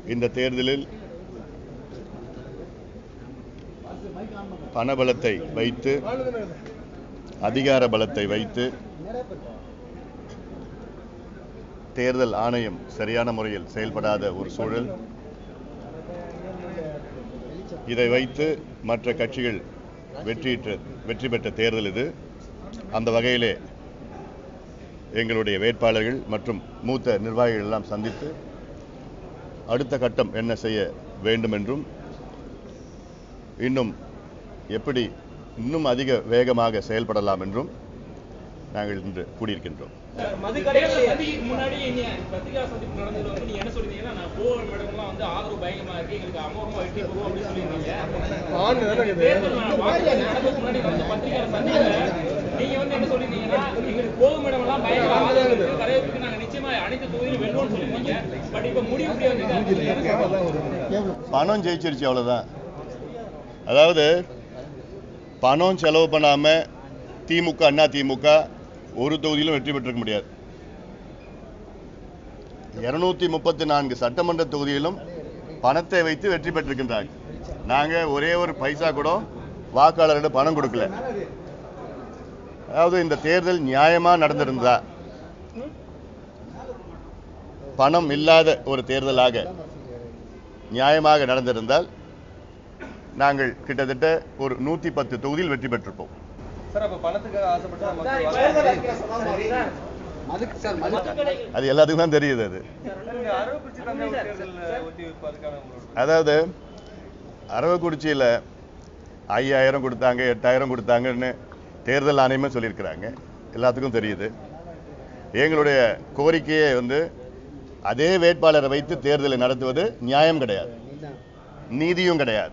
இந்த தேர்தலில் பணபலத்தை வைத்து அதிகார பலத்தை வைத்து தேர்தல் ஆணையம் சரியான முறையில் செயல்படாத ஒரு சூழல் இதை வைத்து மற்ற கட்சிகள் வெற்றியிற்ற வெற்றி பெற்ற தேர்தல் இது அந்த வகையிலே எங்களுடைய வேட்பாளர்கள் மற்றும் மூத்த நிர்வாகிகள் எல்லாம் சந்தித்து அடுத்த கட்டம் என்ன செய்ய வேண்டும் என்றும் இன்னும் எப்படி இன்னும் அதிக வேகமாக செயல்படலாம் என்றும் நாங்கள் இன்று கூடியிருக்கின்றோம் தேர்தல் சந்திப்புக்கு முன்னாடி நீ பத்திரிகா சந்திப்பு நடந்ததுல வந்து நீங்க என்ன சொல்லிருந்தீங்கன்னா நான் போர் மேடம்லாம் வந்து ஆதரவு பயங்கரமா இருக்கு எங்களுக்கு அமோகமா வெற்றி பெறுவோம் அப்படின்னு சொல்லியிருந்தீங்க தேர்தல் வாக்குப்பதிவு நடந்ததுக்கு முன்னாடி வந்து பத்திரிகா சந்திப்புல நீங்க வந்து என்ன சொல்லிருந்தீங்கன்னா எங்களுக்கு போர் மேடம் எல்லாம் பயங்கர ஆதரவு இருக்கு வரவேற்புக்கு நாங்க நிச்சயமா அனைத்து தொகுதியிலும் வெல்வோம்னு சொல்லிருந்தீங்க பட் இப்ப முடிவு இப்படி வந்து பணம் ஜெயிச்சிருச்சு அவ்வளவுதான் அதாவது பணம் செலவு பண்ணாம திமுக அண்ணா திமுக ஒரு தொகுதியிலும் வெற்றி பெற்றிருக்க முடியாது இருநூத்தி முப்பத்தி நான்கு சட்டமன்ற தொகுதியிலும் பணத்தை வைத்து வெற்றி பெற்றிருக்கின்றாங்க நாங்க ஒரே ஒரு பைசா கூட வாக்காளரிடம் பணம் கொடுக்கல அதாவது இந்த தேர்தல் நியாயமா நடந்திருந்தா பணம் இல்லாத ஒரு தேர்தலாக நியாயமாக நடந்திருந்தால் நாங்கள் கிட்டத்தட்ட ஒரு நூத்தி பத்து தொகுதியில் வெற்றி பெற்றிருப்போம் சார் அப்ப பணத்துக்காக ஆசைப்பட்டு மக்கள் மதுக்கு சார் மது அது எல்லாத்துக்கும் தான் தெரியுது அது நீங்க அரவக்குறிச்சி தந்தை தேர்தல் ஒத்தி வைப்பதற்கான உங்களோட அதாவது அரவக்குறிச்சியில் ஐயாயிரம் கொடுத்தாங்க எட்டாயிரம் கொடுத்தாங்கன்னு தேர்தல் ஆணையமே சொல்லியிருக்கிறாங்க எல்லாத்துக்கும் தெரியுது எங்களுடைய கோரிக்கையே வந்து அதே வேட்பாளரை வைத்து தேர்தலை நடத்துவது நியாயம் கிடையாது நீதியும் கிடையாது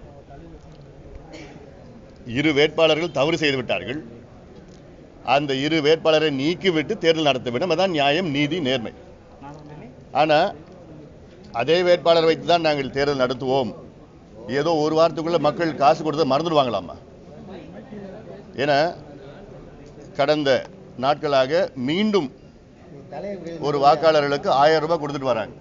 இரு வேட்பாளர்கள் தவறு செய்து விட்டார்கள் அந்த இரு வேட்பாளரை நீக்கிவிட்டு தேர்தல் நடத்த வேண்டும் அதான் நியாயம் நீதி நேர்மை ஆனா அதே வேட்பாளர் வைத்து தான் நாங்கள் தேர்தல் நடத்துவோம் ஏதோ ஒரு வாரத்துக்குள்ள மக்கள் காசு கொடுத்து மறந்துடுவாங்களாமா ஏன்னா கடந்த நாட்களாக மீண்டும் ஒரு வாக்காளர்களுக்கு ஆயிரம் ரூபாய் கொடுத்துட்டு வராங்க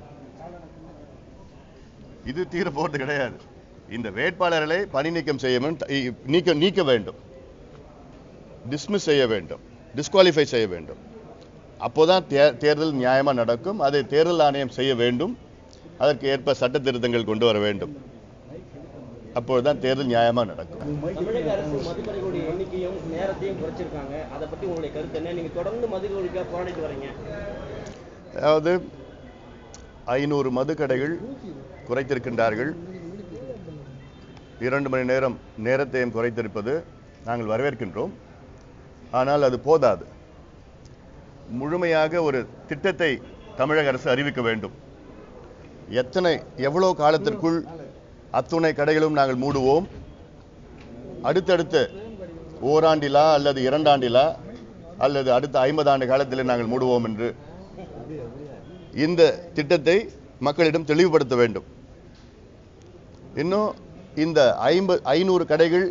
இது தீர போறது கிடையாது இந்த வேட்பாளர்களை பணி நீக்கம் செய்ய வேண்டும் இ- நீக்க நீக்க வேண்டும் டிஸ்மிஸ் செய்ய வேண்டும் டிஸ்குவாலிஃபை செய்ய வேண்டும் அப்போதான் தே- தேர்தல் நியாயமா நடக்கும் அதை தேர்தல் ஆணையம் செய்ய வேண்டும் அதற்கு ஏற்ப சட்ட திருத்தங்கள் கொண்டு வர வேண்டும் அப்பொழுதுதான் தேர்தல் நியாயமா நடக்கும் தமிழக அரசு மதுக்கடைகளுடைய எண்ணிக்கையும் நேரத்தையும் குறைச்சிருக்காங்க அதை பத்தி உங்களுடைய கருத்து என்ன நீங்க தொடர்ந்து மதுக்கடைக்காக போராடிட்டு வரீங்க அதாவது ஐநூறு மதுக்கடைகள் குறைத்திருக்கின்றார்கள் இரண்டு மணி நேரம் நேரத்தையும் குறைத்திருப்பது நாங்கள் வரவேற்கின்றோம் ஆனால் அது போதாது முழுமையாக ஒரு திட்டத்தை தமிழக அரசு அறிவிக்க வேண்டும் எத்தனை எவ்வளவு காலத்திற்குள் அத்துணை கடைகளும் நாங்கள் மூடுவோம் அடுத்தடுத்து ஓராண்டிலா அல்லது இரண்டாண்டிலா அல்லது அடுத்த ஐம்பது ஆண்டு காலத்தில் நாங்கள் மூடுவோம் என்று இந்த திட்டத்தை மக்களிடம் தெளிவுபடுத்த வேண்டும் இன்னும் இந்த ஐம்பது ஐநூறு கடைகள்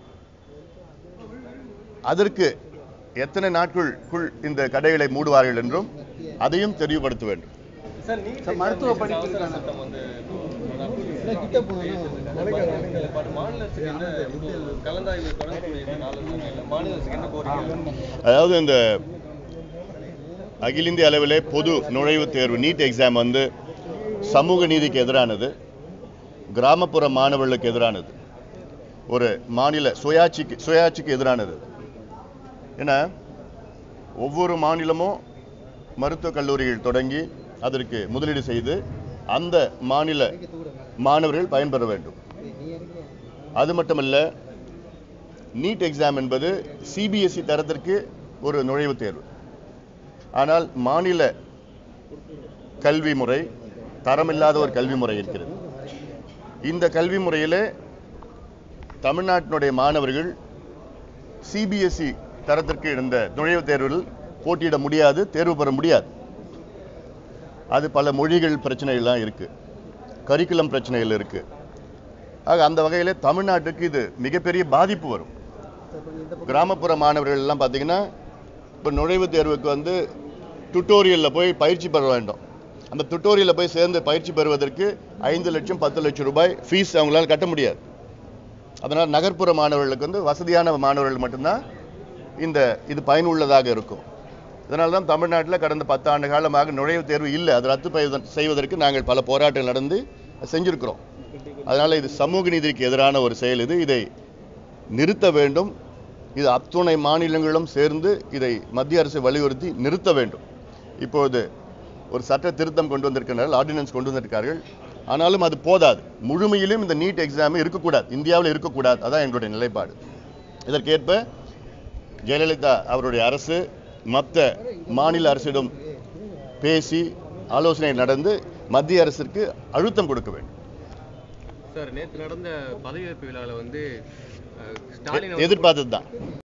அதற்கு எத்தனை நாட்களுக்குள் இந்த கடைகளை மூடுவார்கள் என்றும் அதையும் தெளிவுபடுத்த வேண்டும் சார் நீட் சார், மருத்துவ exam படிப்புக்கான- அவசர சட்டம் வந்து கிட்ட போகணும் பட் மாநில அரசுக்கு என்ன இப்போ கலந்தாய்வு தொடங்கக்கூடிய இந்த நாலு நாளையில மாநில அரசுக்கு என்ன கோரிக்கை அதாவது இந்த அகில இந்திய அளவிலே பொது நுழைவுத் தேர்வு நீட் எக்ஸாம் வந்து சமூக நீதிக்கு எதிரானது கிராமப்புற மாணவர்களுக்கு எதிரானது ஒரு மாநில சுயாட்சிக்கு சுயாட்சிக்கு எதிரானது ஏன்னா ஒவ்வொரு மாநிலமும் மருத்துவக் கல்லூரிகள் தொடங்கி அதற்கு முதலீடு செய்து அந்த மாநில மாணவர்கள் பயன்பெற வேண்டும் அது மட்டுமல்ல நீட் எக்ஸாம் என்பது சிபிஎஸ்இ தரத்திற்கு ஒரு நுழைவுத் தேர்வு ஆனால் மாநில கல்வி முறை தரமில்லாத ஒரு கல்வி முறை இருக்கிறது இந்த கல்வி முறையிலே தமிழ்நாட்டினுடைய மாணவர்கள் சிபிஎஸ்இ தரத்திற்கு இந்த நுழைவுத் தேர்வில் போட்டியிட முடியாது தேர்வு பெற முடியாது அது பல மொழிகள் பிரச்சனைகள்லாம் இருக்கு கரிக்குலம் பிரச்சனைகள் இருக்கு ஆக அந்த வகையிலே தமிழ்நாட்டுக்கு இது மிகப்பெரிய பாதிப்பு வரும் கிராமப்புற மாணவர்கள் எல்லாம் பார்த்தீங்கன்னா இப்போ நுழைவுத் தேர்வுக்கு வந்து டுட்டோரியலில் போய் பயிற்சி பெற வேண்டும் அந்த டுட்டோரியலில் போய் சேர்ந்து பயிற்சி பெறுவதற்கு ஐந்து லட்சம் பத்து லட்சம் ரூபாய் ஃபீஸ் அவங்களால கட்ட முடியாது அதனால் நகர்ப்புற மாணவர்களுக்கு வந்து வசதியான மாணவர்கள் மட்டும்தான் இந்த இது பயனுள்ளதாக இருக்கும் இதனால தான் தமிழ்நாட்டில் கடந்த பத்து ஆண்டு காலமாக நுழைவுத் தேர்வு இல்லை அது ரத்து பெய்வத- செய்வதற்கு நாங்கள் பல போராட்டங்கள் நடந்து செஞ்சிருக்கிறோம் அதனால இது சமூக நீதிக்கு எதிரான ஒரு செயல் இது இதை நிறுத்த வேண்டும் இது அத்துணை மாநிலங்களும் சேர்ந்து இதை மத்திய அரசு வலியுறுத்தி நிறுத்த வேண்டும் இப்பொழுது ஒரு சட்ட திருத்தம் கொண்டு வந்திருக்கிறார்கள் ஆர்டினன்ஸ் கொண்டு வந்திருக்கார்கள் ஆனாலும் அது போதாது முழுமையிலும் இந்த நீட் எக்ஸாம் இருக்கக்கூடாது இந்தியாவில் இருக்கக்கூடாது அதான் எங்களுடைய நிலைப்பாடு இதற்கேற்ப ஜெயலலிதா அவருடைய அரசு மற்ற மாநில அரசிடம் பேசி ஆலோசனை நடந்து மத்திய அரசிற்கு அழுத்தம் கொடுக்க வேண்டும் சார் நேற்று நடந்த பதவியேற்பு விழாவில் வந்து அஹ், ஸ்டாலின் எதிர்பார்த்தது தான்